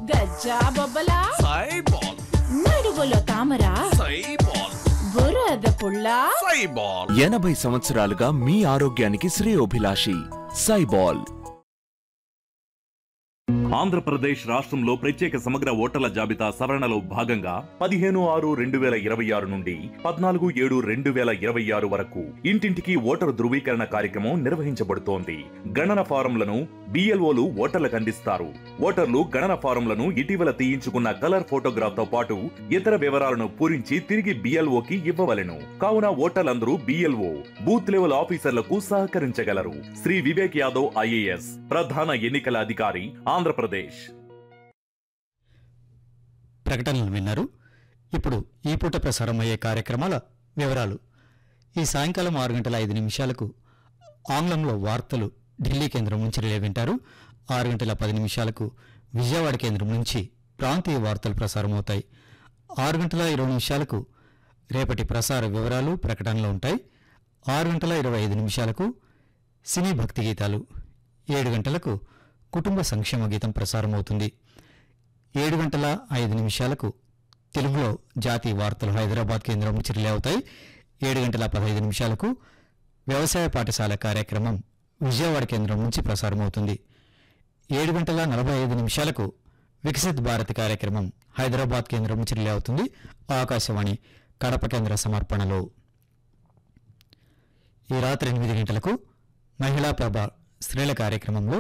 గజ్జా బొబ్బల సైబాల్ నడువులో తామర సైబాల్ బురద పుల్ల సైబాల్ ఎనభై సంవత్సరాలుగా మీ ఆరోగ్యానికి శ్రేయోభిలాషి సైబాల్ ఆంధ్రప్రదేశ్ రాష్ట్రంలో ప్రత్యేక సమగ్ర ఓటర్ల జాబితా సవరణలో భాగంగా పదిహేను ఆరు రెండు వేల ఇరవై ఆరు నుండి పద్నాలుగు ఏడు రెండు వేల ఇరవై ఆరు వరకు ఇంటింటికి ఓటరు ధృవీకరణ కార్యక్రమం నిర్వహించబడుతోంది గణన ఫారంలను బిఎల్ఓలు ఓటర్లకు అందిస్తారు ఓటర్లు గణన ఫారంలను ఇటీవల తీయించుకున్న కలర్ ఫోటోగ్రాఫ్ తో పాటు ఇతర వివరాలను పూరించి తిరిగి బిఎల్ఓకి ఇవ్వవలెను కావున ఓటర్లందరూ బిఎల్ఓ బూత్ లెవెల్ ఆఫీసర్లకు సహకరించగలరు శ్రీ వివేక్ యాదవ్ ఐఏఎస్ ప్రధాన ఎన్నికల అధికారి ఆంధ్రప్రదేశ్ ప్రకటనలు విన్నారు ఇప్పుడు ఈ పూట ప్రసారం అయ్యే కార్యక్రమాల వివరాలు ఈ సాయంకాలం ఆరు గంటల ఐదు నిమిషాలకు ఆంగ్లంలో వార్తలు ఢిల్లీ కేంద్రం నుంచి రిలే వింటారు ఆరు గంటల పది నిమిషాలకు విజయవాడ కేంద్రం నుంచి ప్రాంతీయ వార్తలు ప్రసారమవుతాయి ఆరు గంటల ఇరవై నిమిషాలకు రేపటి ప్రసార వివరాలు ప్రకటనలు ఉంటాయి ఆరు గంటల ఇరవై ఐదు నిమిషాలకు సినీ భక్తి గీతాలు ఏడు గంటలకు కుటుంబ సంక్షేమ గీతం ప్రసారమవుతుంది ఏడు గంటల ఐదు నిమిషాలకు తెలుగులో జాతీయ వార్తలు హైదరాబాద్ కేంద్రం నుంచి రిలే అవుతాయి ఏడు గంటల పదహైదు నిమిషాలకు వ్యవసాయ పాఠశాల కార్యక్రమం విజయవాడ కేంద్రం నుంచి ప్రసారమవుతుంది ఏడు గంటల నలభై ఐదు నిమిషాలకు వికసిత్ భారత్ కార్యక్రమం హైదరాబాద్ కేంద్రం నుంచి రిలే అవుతుంది ఆకాశవాణి కడప కేంద్ర సమర్పణలో ఈ రాత్రి ఎనిమిది గంటలకు మహిళా ప్రభ స్త్రీల కార్యక్రమంలో